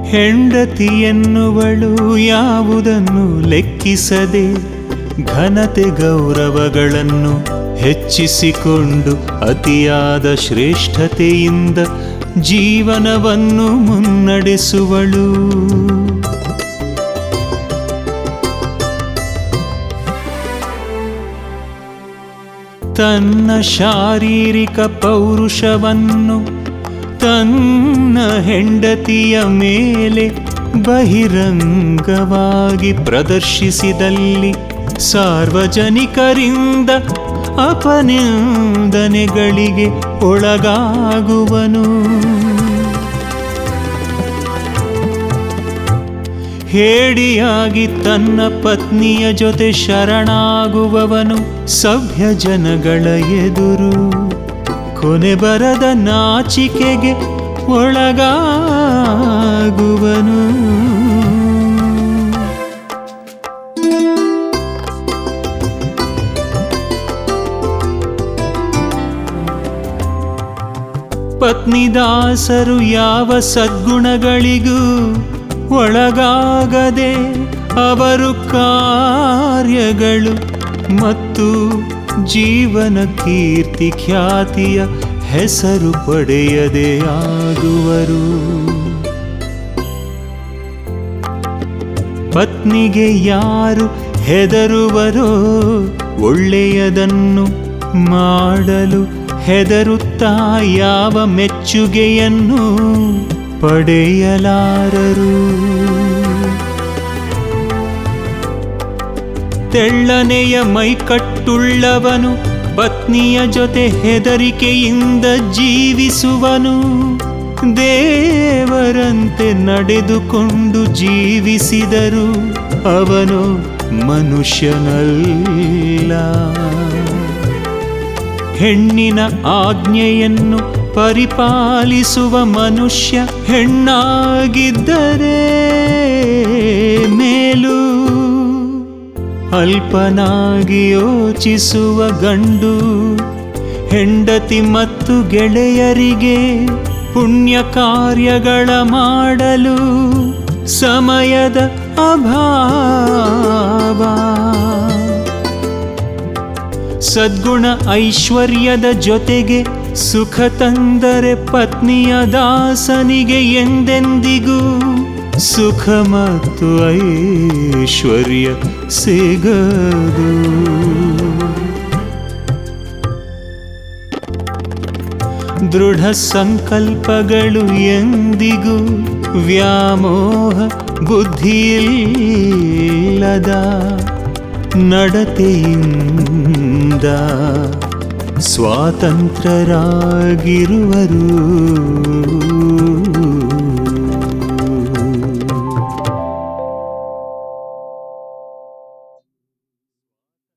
ಹೆಂಡತಿ ಎನ್ನುವಳು ಯಾವುದನ್ನು ಲೆಕ್ಕಿಸದೆ ಘನತೆ ಗೌರವಗಳನ್ನು ಹೆಚ್ಚಿಸಿಕೊಂಡು ಅತಿಯಾದ ಶ್ರೇಷ್ಠತೆಯಿಂದ ಜೀವನವನ್ನು ಮುನ್ನಡೆಸುವಳು ತನ್ನ ಶಾರೀರಿಕ ಪೌರುಷವನ್ನು ತನ್ನ ಹೆಂಡತಿಯ ಮೇಲೆ ಬಹಿರಂಗವಾಗಿ ಪ್ರದರ್ಶಿಸಿದಲ್ಲಿ ಸಾರ್ವಜನಿಕರಿಂದ ಅಪನಿಂದನೆಗಳಿಗೆ ಒಳಗಾಗುವನು ಹೇಡಿಯಾಗಿ ತನ್ನ ಪತ್ನಿಯ ಜೊತೆ ಶರಣಾಗುವವನು ಸಭ್ಯ ಜನಗಳ ಎದುರು ಕೊನೆ ಬರದ ನಾಚಿಕೆಗೆ ಒಳಗಾಗುವನು ಪತ್ನಿದಾಸರು ಯಾವ ಸದ್ಗುಣಗಳಿಗೂ ಒಳಗಾಗದೆ ಅವರು ಕಾರ್ಯಗಳು ಮತ್ತು ಜೀವನ ಕೀರ್ತಿ ಖ್ಯಾತಿಯ ಹೆಸರು ಪಡೆಯದೆ ಆಗುವರು ಪತ್ನಿಗೆ ಯಾರು ಹೆದರುವರೋ ಒಳ್ಳೆಯದನ್ನು ಮಾಡಲು ಹೆದರುತ್ತಾ ಯಾವ ಮೆಚ್ಚುಗೆಯನ್ನು ಪಡೆಯಲಾರರು ತೆಳ್ಳನೆಯ ಮೈಕಟ್ಟುಳ್ಳವನು ಪತ್ನಿಯ ಜೊತೆ ಹೆದರಿಕೆಯಿಂದ ಜೀವಿಸುವನು ದೇವರಂತೆ ನಡೆದುಕೊಂಡು ಜೀವಿಸಿದರು ಅವನು ಮನುಷ್ಯನಲ್ಲ ಹೆಣ್ಣಿನ ಆಜ್ಞೆಯನ್ನು ಪರಿಪಾಲಿಸುವ ಮನುಷ್ಯ ಹೆಣ್ಣಾಗಿದ್ದರೆ ಮೇಲು ಅಲ್ಪನಾಗಿ ಯೋಚಿಸುವ ಗಂಡು ಹೆಂಡತಿ ಮತ್ತು ಗೆಳೆಯರಿಗೆ ಪುಣ್ಯ ಕಾರ್ಯಗಳ ಮಾಡಲು ಸಮಯದ ಅಭಾವ ಸದ್ಗುಣ ಐಶ್ವರ್ಯದ ಜೊತೆಗೆ ಸುಖ ತಂದರೆ ಪತ್ನಿಯ ದಾಸನಿಗೆ ಎಂದೆಂದಿಗೂ ಸುಖ ಮತ್ತು ಐಶ್ವರ್ಯ ಸಿಗದು ದೃಢ ಸಂಕಲ್ಪಗಳು ಎಂದಿಗೂ ವ್ಯಾಮೋಹ ಬುದ್ಧಿಯಿಲ್ಲದ ನಡತೆಯಿಂದ ಸ್ವಾತಂತ್ರ್ಯರಾಗಿರುವರು